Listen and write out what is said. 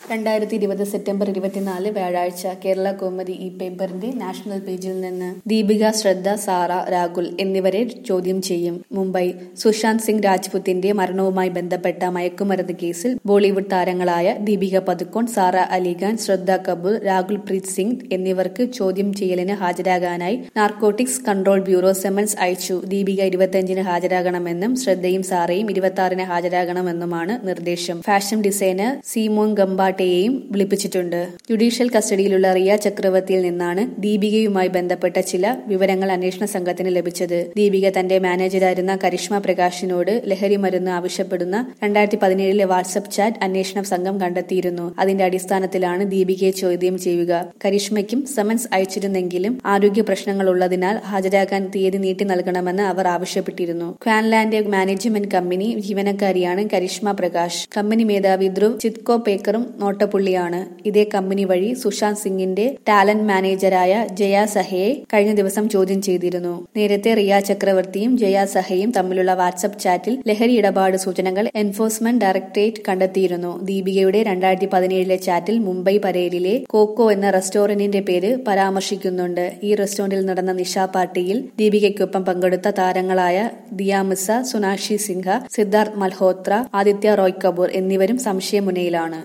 രണ്ടായിരത്തി ഇരുപത് സെപ്റ്റംബർ ഇരുപത്തിനാല് വ്യാഴാഴ്ച കേരള കോമതി ഈ പേപ്പറിന്റെ നാഷണൽ പേജിൽ നിന്ന് ദീപിക ശ്രദ്ധ സാറ രാഹുൽ എന്നിവരെ ചോദ്യം ചെയ്യും മുംബൈ സുശാന്ത് സിംഗ് രാജ്പുത്തിന്റെ മരണവുമായി ബന്ധപ്പെട്ട മയക്കുമരുന്ന് കേസിൽ ബോളിവുഡ് താരങ്ങളായ ദീപിക പതുക്കോൺ സാറ അലിഖാൻ ശ്രദ്ധ കപൂർ രാഹുൽ പ്രീത് സിംഗ് എന്നിവർക്ക് ചോദ്യം ചെയ്യലിന് ഹാജരാകാനായി നാർക്കോട്ടിക്സ് കൺട്രോൾ ബ്യൂറോ സെമൻസ് അയച്ചു ദീപിക ഇരുപത്തിയഞ്ചിന് ഹാജരാകണമെന്നും ശ്രദ്ധയും സാറയും ഇരുപത്തി ആറിന് ഹാജരാകണമെന്നുമാണ് നിർദ്ദേശം ഫാഷൻ ഡിസൈനർ സീമോൻ ഗംബാട്ടെയെയും വിളിപ്പിച്ചിട്ടുണ്ട് ജുഡീഷ്യൽ കസ്റ്റഡിയിലുള്ള റിയ ചക്രവർത്തിയിൽ നിന്നാണ് ദീപികയുമായി ബന്ധപ്പെട്ട ചില വിവരങ്ങൾ അന്വേഷണ സംഘത്തിന് ലഭിച്ചത് ദീപിക തന്റെ മാനേജരായിരുന്ന കരിഷ്മ പ്രകാശിനോട് ലഹരി മരുന്ന് ആവശ്യപ്പെടുന്ന രണ്ടായിരത്തി പതിനേഴിലെ വാട്സ്ആപ്പ് ചാറ്റ് അന്വേഷണ സംഘം കണ്ടെത്തിയിരുന്നു അതിന്റെ അടിസ്ഥാനത്തിലാണ് ദീപികയെ ചോദ്യം ചെയ്യുക കരിഷ്മയ്ക്കും സമൻസ് അയച്ചിരുന്നെങ്കിലും ആരോഗ്യ പ്രശ്നങ്ങൾ ഉള്ളതിനാൽ ഹാജരാകാൻ തീയതി നീട്ടി നൽകണമെന്ന് അവർ ആവശ്യപ്പെട്ടിരുന്നു ക്വാൻലാൻഡ് മാനേജ്മെന്റ് കമ്പനി ജീവനക്കാരിയാണ് കരിഷ്മ പ്രകാശ് കമ്പനി മേധാവി ധ്രുവ് ചിത്കോ പേക്കറും നോട്ടപ്പുള്ളിയാണ് ഇതേ കമ്പനി വഴി സുശാന്ത് സിംഗിന്റെ ടാലന്റ് മാനേജരായ ജയ സഹയെ കഴിഞ്ഞ ദിവസം ചോദ്യം ചെയ്തിരുന്നു നേരത്തെ റിയ ചക്രവർത്തിയും ജയ സഹയും തമ്മിലുള്ള വാട്സ്ആപ്പ് ചാറ്റിൽ ലഹരി ഇടപാട് സൂചനകൾ എൻഫോഴ്സ്മെന്റ് ഡയറക്ടറേറ്റ് കണ്ടെത്തിയിരുന്നു ദീപികയുടെ രണ്ടായിരത്തി പതിനേഴിലെ ചാറ്റിൽ മുംബൈ പരേലിലെ കോക്കോ എന്ന റെസ്റ്റോറന്റിന്റെ പേര് പരാമർശിക്കുന്നുണ്ട് ഈ റെസ്റ്റോറന്റിൽ നടന്ന നിശാ പാർട്ടിയിൽ ദീപികയ്ക്കൊപ്പം പങ്കെടുത്ത താരങ്ങളായ ദിയാമിസ സുനാഷി സിൻഹ സിദ്ധാർത്ഥ് മൽഹോത്ര ആദിത്യ റോയ് കപൂർ എന്നിവരും സംശയമുനയിലാണ്